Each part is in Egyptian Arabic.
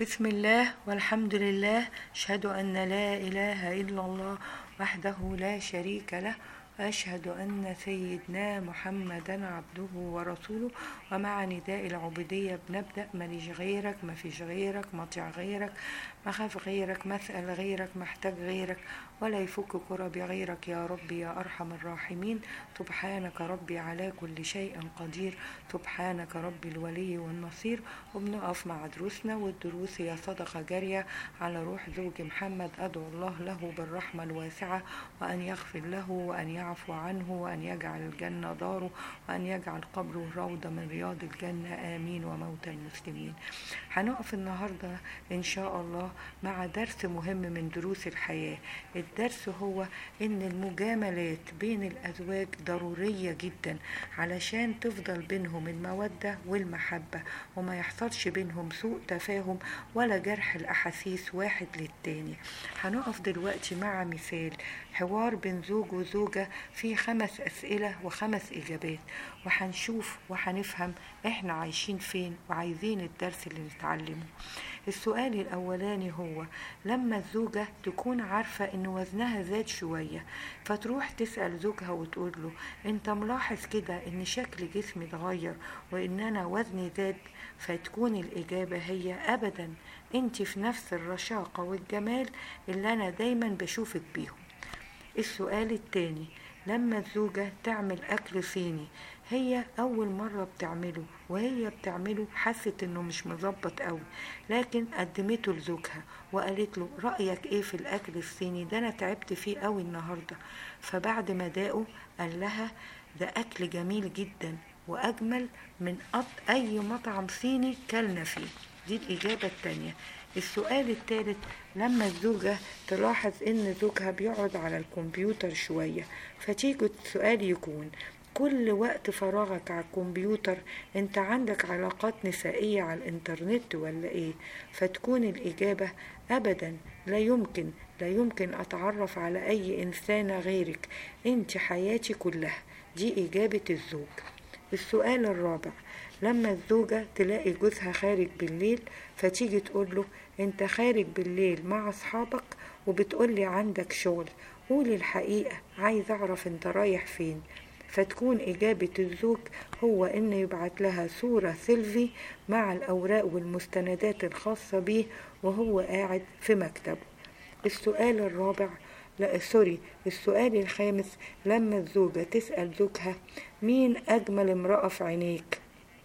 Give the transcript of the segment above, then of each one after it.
بسم الله والحمد لله أشهد أن لا إله إلا الله وحده لا شريك له وأشهد أن سيدنا محمدا عبده ورسوله ومع نداء العبودية بنبدأ ماليش غيرك ما فيش غيرك مطيع غيرك ما خاف غيرك مسأل غيرك محتاج غيرك ولا يفك كربي غيرك يا ربي يا أرحم الراحمين سبحانك ربي على كل شيء قدير سبحانك ربي الولي والنصير وبنقف مع دروسنا والدروس هي صدقة جارية على روح زوج محمد أدعو الله له بالرحمة الواسعة وأن يغفر له وأن يعفو عنه وأن يجعل الجنة داره وأن يجعل قبره روضة من رياض الجنة آمين وموتى المسلمين هنقف النهاردة إن شاء الله مع درس مهم من دروس الحياة الدرس هو إن المجاملات بين الأزواج ضرورية جدا علشان تفضل بينهم المودة والمحبة وما يحصلش بينهم سوء تفاهم ولا جرح الأحاسيس واحد للتاني هنقف دلوقتي مع مثال حوار بين زوج وزوجة فيه خمس أسئلة وخمس إجابات وهنشوف وهنفهم إحنا عايشين فين وعايزين الدرس اللي نتعلمه السؤال الأولاني هو لما الزوجة تكون عارفة إن وزنها زاد شوية فتروح تسأل زوجها وتقول له أنت ملاحظ كده إن شكل جسمي اتغير وإن أنا وزني زاد فتكون الإجابة هي أبدا أنت في نفس الرشاقة والجمال اللي أنا دايما بشوفك بيهم السؤال التاني لما الزوجة تعمل أكل صيني هي أول مرة بتعمله وهي بتعمله حست إنه مش مظبط قوي لكن قدمته لزوجها وقالت له رأيك إيه في الأكل الصيني ده أنا تعبت فيه قوي النهاردة فبعد ما داقه قال لها ده أكل جميل جدا وأجمل من أط أي مطعم صيني كلنا فيه دي الإجابة التانية السؤال الثالث لما الزوجة تلاحظ إن زوجها بيقعد على الكمبيوتر شوية فتيجي السؤال يكون كل وقت فراغك على الكمبيوتر انت عندك علاقات نسائية على الانترنت ولا ايه فتكون الإجابة أبدا لا يمكن لا يمكن أتعرف على أي إنسانة غيرك انت حياتي كلها دي إجابة الزوج السؤال الرابع لما الزوجة تلاقي جوزها خارج بالليل فتيجي تقول له انت خارج بالليل مع اصحابك وبتقولي عندك شغل قولي الحقيقة عايز اعرف انت رايح فين فتكون إجابة الزوج هو إنه يبعت لها صورة سيلفي مع الأوراق والمستندات الخاصة بيه وهو قاعد في مكتبه السؤال الرابع لا سوري السؤال الخامس لما الزوجة تسأل زوجها مين أجمل امرأة في عينيك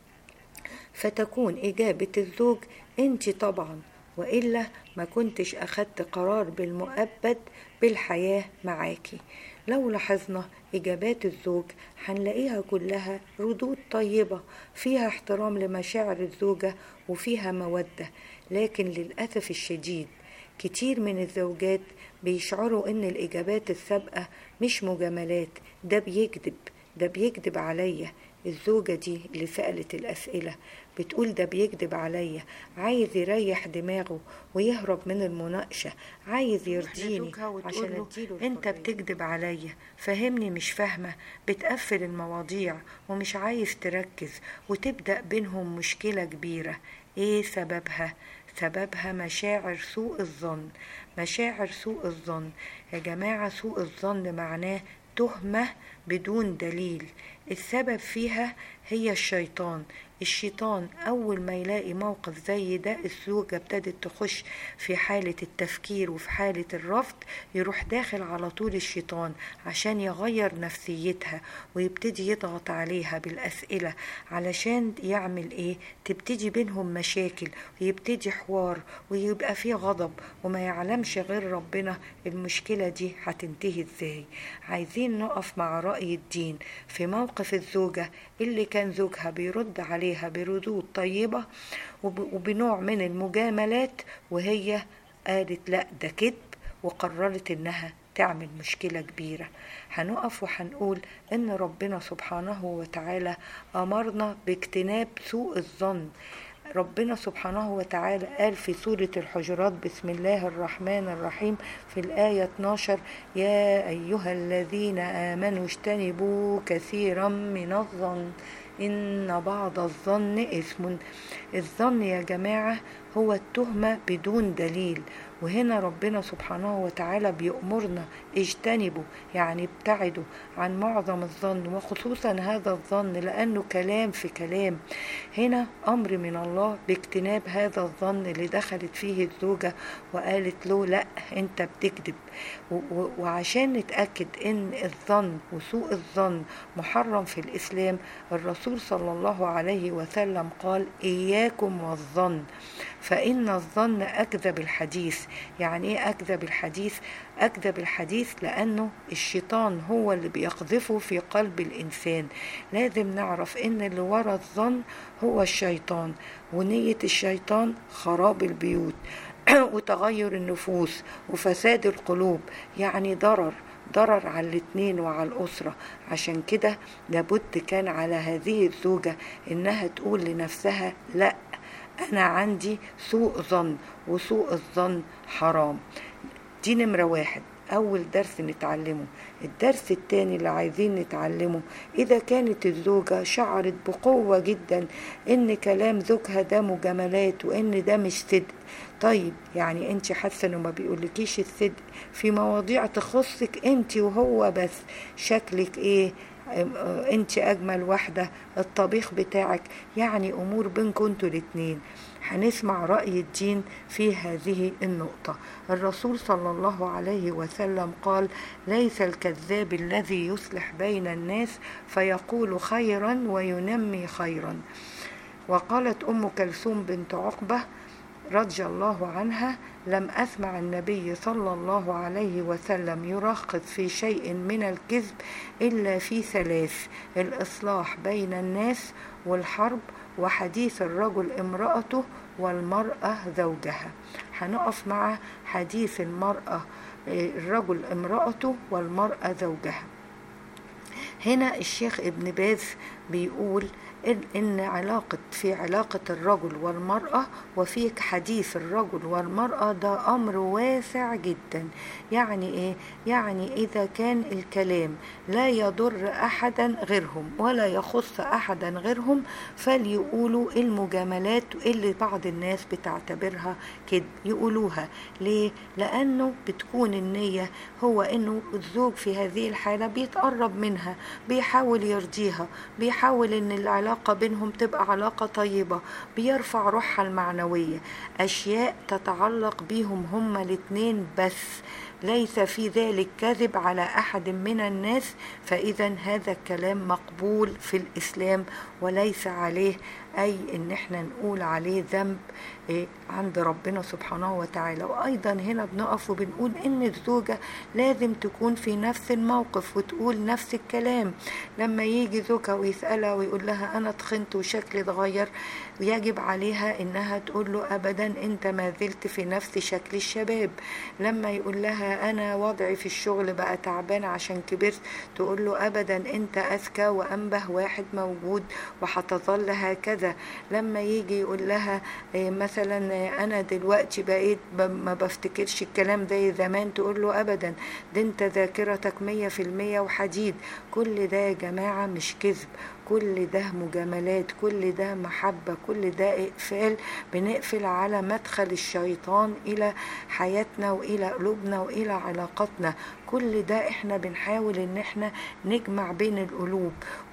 فتكون إجابة الزوج أنت طبعا وإلا ما كنتش أخدت قرار بالمؤبد بالحياة معاكي لو لاحظنا إجابات الزوج هنلاقيها كلها ردود طيبة فيها احترام لمشاعر الزوجة وفيها مودة لكن للأسف الشديد كتير من الزوجات بيشعروا إن الإجابات السابقة مش مجاملات ده بيكذب ده بيكذب عليا الزوجة دي اللي سألت الأسئلة بتقول ده بيكذب عليا عايز يريح دماغه ويهرب من المناقشة عايز يرضيني عشان اديله انت بتكذب عليا فهمني مش فاهمة بتقفل المواضيع ومش عايز تركز وتبدأ بينهم مشكلة كبيرة ايه سببها سببها مشاعر سوء الظن مشاعر سوء الظن يا جماعة سوء الظن معناه تهمة بدون دليل السبب فيها هي الشيطان الشيطان أول ما يلاقي موقف زي ده الزوجة ابتدت تخش في حالة التفكير وفي حالة الرفض يروح داخل على طول الشيطان عشان يغير نفسيتها ويبتدي يضغط عليها بالأسئلة علشان يعمل ايه تبتدي بينهم مشاكل ويبتدي حوار ويبقى فيه غضب وما يعلمش غير ربنا المشكلة دي هتنتهي ازاي عايزين نقف مع رأي الدين في موقف الزوجة اللي كان زوجها بيرد عليه عليها بردود طيبة وبنوع من المجاملات وهي قالت لا ده كذب وقررت انها تعمل مشكلة كبيرة هنقف وهنقول ان ربنا سبحانه وتعالى امرنا باجتناب سوء الظن ربنا سبحانه وتعالى قال في سورة الحجرات بسم الله الرحمن الرحيم في الآية 12 يا أيها الذين آمنوا اجتنبوا كثيرا من الظن إن بعض الظن إثم الظن يا جماعة هو التهمة بدون دليل وهنا ربنا سبحانه وتعالى بيأمرنا اجتنبوا يعني ابتعدوا عن معظم الظن وخصوصا هذا الظن لأنه كلام في كلام هنا أمر من الله باجتناب هذا الظن اللي دخلت فيه الزوجة وقالت له لا انت بتكذب وعشان نتأكد ان الظن وسوء الظن محرم في الإسلام الرسول صلى الله عليه وسلم قال إياكم والظن فإن الظن أكذب الحديث يعني إيه أكذب الحديث أكذب الحديث لأنه الشيطان هو اللي بيقذفه في قلب الإنسان لازم نعرف إن اللي ورا الظن هو الشيطان ونية الشيطان خراب البيوت وتغير النفوس وفساد القلوب يعني ضرر ضرر على الاتنين وعلى الأسرة عشان كده لابد كان على هذه الزوجة إنها تقول لنفسها لأ أنا عندي سوء ظن وسوء الظن حرام دي نمرة واحد أول درس نتعلمه الدرس التاني اللي عايزين نتعلمه إذا كانت الزوجة شعرت بقوة جدا إن كلام زوجها ده مجاملات وإن ده مش صدق طيب يعني انت حاسه انه ما بيقولكيش الصدق في مواضيع تخصك انت وهو بس شكلك ايه انت اجمل واحده الطبيخ بتاعك يعني امور بينكم انتوا الاتنين هنسمع رأي الدين في هذه النقطة الرسول صلى الله عليه وسلم قال ليس الكذاب الذي يصلح بين الناس فيقول خيرا وينمي خيرا وقالت أم كلثوم بنت عقبة رضي الله عنها لم أسمع النبي صلى الله عليه وسلم يرخص في شيء من الكذب إلا في ثلاث الإصلاح بين الناس والحرب وحديث الرجل امرأته والمرأة زوجها هنقف مع حديث المرأة الرجل امرأته والمرأة زوجها هنا الشيخ ابن باز بيقول إن, إن علاقة في علاقة الرجل والمرأة وفي حديث الرجل والمرأة ده أمر واسع جدا يعني إيه؟ يعني إذا كان الكلام لا يضر أحدا غيرهم ولا يخص أحدا غيرهم فليقولوا المجاملات اللي بعض الناس بتعتبرها كده يقولوها ليه؟ لأنه بتكون النية هو إنه الزوج في هذه الحالة بيتقرب منها بيحاول يرضيها بيحاول إن العلاقة العلاقة بينهم تبقى علاقة طيبة بيرفع روحها المعنوية أشياء تتعلق بيهم هما الاتنين بس ليس في ذلك كذب على أحد من الناس فإذا هذا الكلام مقبول في الإسلام وليس عليه أي إن إحنا نقول عليه ذنب إيه عند ربنا سبحانه وتعالى وأيضا هنا بنقف وبنقول إن الزوجة لازم تكون في نفس الموقف وتقول نفس الكلام لما يجي زوجها ويسألها ويقول لها أنا تخنت وشكلي اتغير يجب عليها إنها تقول له أبدا أنت ما زلت في نفس شكل الشباب لما يقول لها أنا وضعي في الشغل بقى تعبان عشان كبرت تقول له أبدا أنت أذكى وأنبه واحد موجود وهتظل هكذا لما يجي يقول لها مثلا انا دلوقتي بقيت ما بفتكرش الكلام زي زمان تقول له ابدا ده انت ذاكرتك مية في المية وحديد كل ده يا جماعة مش كذب كل ده مجاملات كل ده محبة كل ده إقفال بنقفل على مدخل الشيطان إلى حياتنا وإلى قلوبنا وإلى علاقاتنا كل ده احنا بنحاول ان احنا نجمع بين القلوب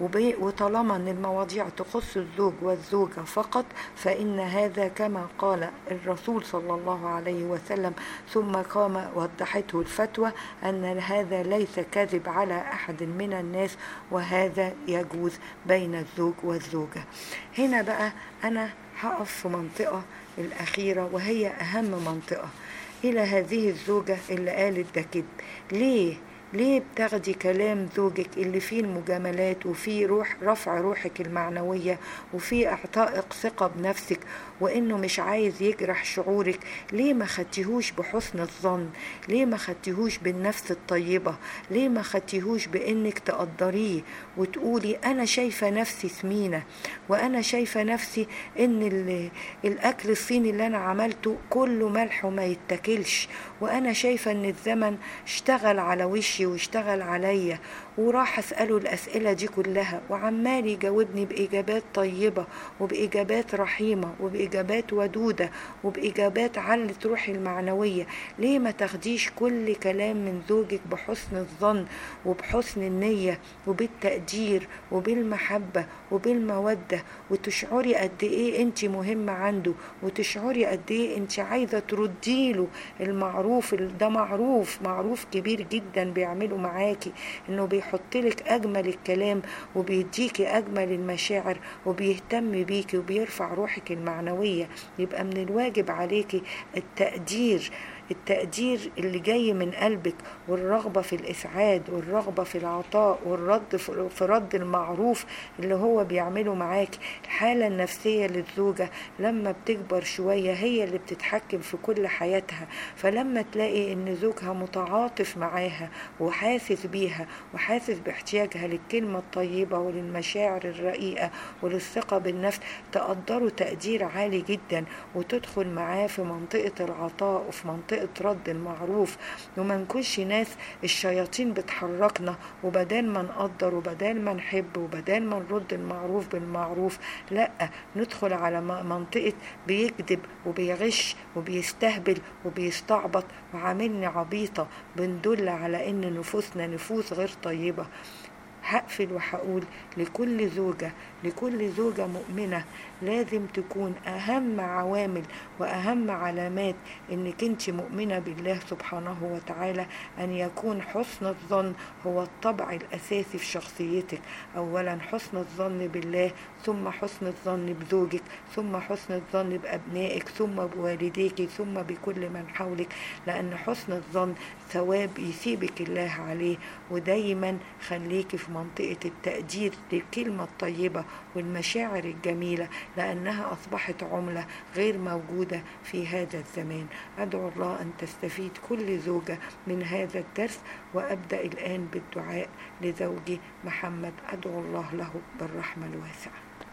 وطالما ان المواضيع تخص الزوج والزوجة فقط فإن هذا كما قال الرسول صلى الله عليه وسلم ثم قام وضحته الفتوى أن هذا ليس كذب على أحد من الناس وهذا يجوز بين الزوج والزوجة هنا بقى أنا هقف في منطقة الأخيرة وهي أهم منطقة إلى هذه الزوجة اللي قالت ده كذب ليه؟ ليه بتاخدي كلام زوجك اللي فيه المجاملات وفيه روح رفع روحك المعنوية وفيه اعطائك ثقة بنفسك وانه مش عايز يجرح شعورك ليه ما خدتيهوش بحسن الظن ليه ما خدتيهوش بالنفس الطيبة ليه ما خدتيهوش بانك تقدريه وتقولي انا شايفة نفسي سمينة وانا شايفة نفسي ان الاكل الصيني اللي انا عملته كله ملح وما يتاكلش وانا شايفة ان الزمن اشتغل على وشي واشتغل عليا وراح اساله الاسئله دي كلها وعمال يجاوبني باجابات طيبه وباجابات رحيمه وبإجابات بإجابات ودودة وبإجابات علت روحي المعنوية ليه ما تاخديش كل كلام من زوجك بحسن الظن وبحسن النية وبالتقدير وبالمحبة وبالمودة وتشعري قد ايه انت مهمة عنده وتشعري قد ايه انت عايزة ترديله المعروف ده معروف معروف كبير جدا بيعمله معاكي انه بيحطلك اجمل الكلام وبيديكي اجمل المشاعر وبيهتم بيكي وبيرفع روحك المعنوية يبقى من الواجب عليكي التقدير التقدير اللي جاي من قلبك والرغبة في الإسعاد والرغبة في العطاء والرد في رد المعروف اللي هو بيعمله معاك الحالة النفسية للزوجة لما بتكبر شوية هي اللي بتتحكم في كل حياتها فلما تلاقي إن زوجها متعاطف معاها وحاسس بيها وحاسس باحتياجها للكلمة الطيبة وللمشاعر الرقيقة وللثقة بالنفس تقدره تقدير عالي جدا وتدخل معاه في منطقة العطاء وفي منطقة منطقة رد المعروف وما نكونش ناس الشياطين بتحركنا وبدال ما نقدر وبدال ما نحب وبدال ما نرد المعروف بالمعروف لا ندخل على منطقة بيكذب وبيغش وبيستهبل وبيستعبط وعاملني عبيطة بندل على ان نفوسنا نفوس غير طيبة هقفل وهقول لكل زوجة لكل زوجة مؤمنة لازم تكون أهم عوامل وأهم علامات إنك أنت مؤمنة بالله سبحانه وتعالى أن يكون حسن الظن هو الطبع الأساسي في شخصيتك أولا حسن الظن بالله ثم حسن الظن بزوجك ثم حسن الظن بأبنائك ثم بوالديك ثم بكل من حولك لأن حسن الظن ثواب يسيبك الله عليه ودايما خليكي في منطقة التقدير للكلمة الطيبة والمشاعر الجميلة لأنها أصبحت عملة غير موجودة في هذا الزمان أدعو الله أن تستفيد كل زوجة من هذا الدرس وأبدأ الآن بالدعاء لزوجي محمد أدعو الله له بالرحمة الواسعة